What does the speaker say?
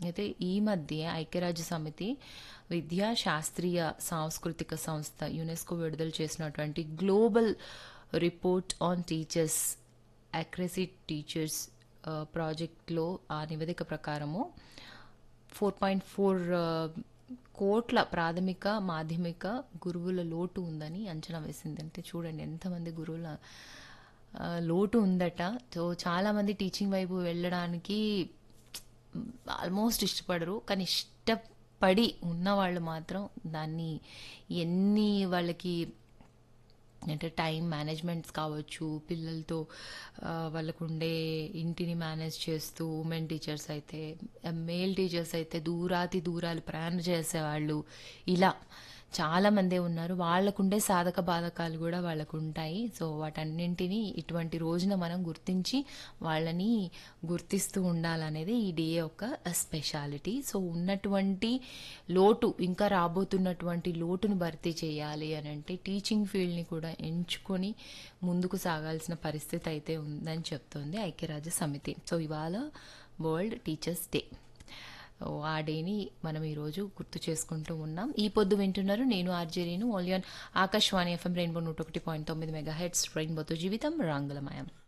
అయితే ఈ మధ్య ఐక్యరాజ్య సమితి విద్యా శాస్త్రీయ సాంస్కృతిక సంస్థ యునెస్కో విడుదల చేసినటువంటి గ్లోబల్ రిపోర్ట్ ఆన్ టీచర్స్ అక్రెసీ టీచర్స్ ప్రాజెక్ట్లో ఆ నివేదిక ప్రకారము ఫోర్ పాయింట్ ఫోర్ కోట్ల ప్రాథమిక మాధ్యమిక గురువుల లోటు ఉందని అంచనా వేసింది అంటే చూడండి ఎంతమంది గురువుల ఆ, లోటు ఉందట సో చాలామంది టీచింగ్ వైపు వెళ్ళడానికి ఆల్మోస్ట్ ఇష్టపడరు కానీ ఇష్టపడి ఉన్న వాళ్ళు మాత్రం దాన్ని ఎన్ని వాళ్ళకి అంటే టైం మేనేజ్మెంట్స్ కావచ్చు పిల్లలతో ఆ, వాళ్ళకు ఉండే ఇంటిని మేనేజ్ చేస్తూ ఉమెన్ టీచర్స్ అయితే మేల్ టీచర్స్ అయితే దూరాతి దూరాలు ప్రయాణం చేసేవాళ్ళు ఇలా చాలా మందే ఉన్నారు వాళ్ళకుండే సాధక బాధకాలు కూడా వాళ్ళకు ఉంటాయి సో వాటన్నింటినీ ఇటువంటి రోజున మనం గుర్తించి వాళ్ళని గుర్తిస్తూ ఉండాలనేది ఈ డిఏ యొక్క స్పెషాలిటీ సో ఉన్నటువంటి లోటు ఇంకా రాబోతున్నటువంటి లోటును భర్తీ చేయాలి అని అంటే టీచింగ్ ఫీల్డ్ని కూడా ఎంచుకొని ముందుకు సాగాల్సిన పరిస్థితి అయితే ఉందని చెప్తోంది ఐక్యరాజ్య సమితి సో ఇవాళ వరల్డ్ టీచర్స్ డే ఓ, ఆ డేని మనం ఈరోజు గుర్తు చేసుకుంటూ ఉన్నాం ఈ పొద్దు వింటున్నారు నేను ఆర్జేరీను ఓలియన్ ఆకాశవాణి ఎఫ్ఎం రెయిన్బో నూట ఒకటి పాయింట్ తొమ్మిది మెగా హెడ్స్ రెయిన్బోతో జీవితం రంగులమయం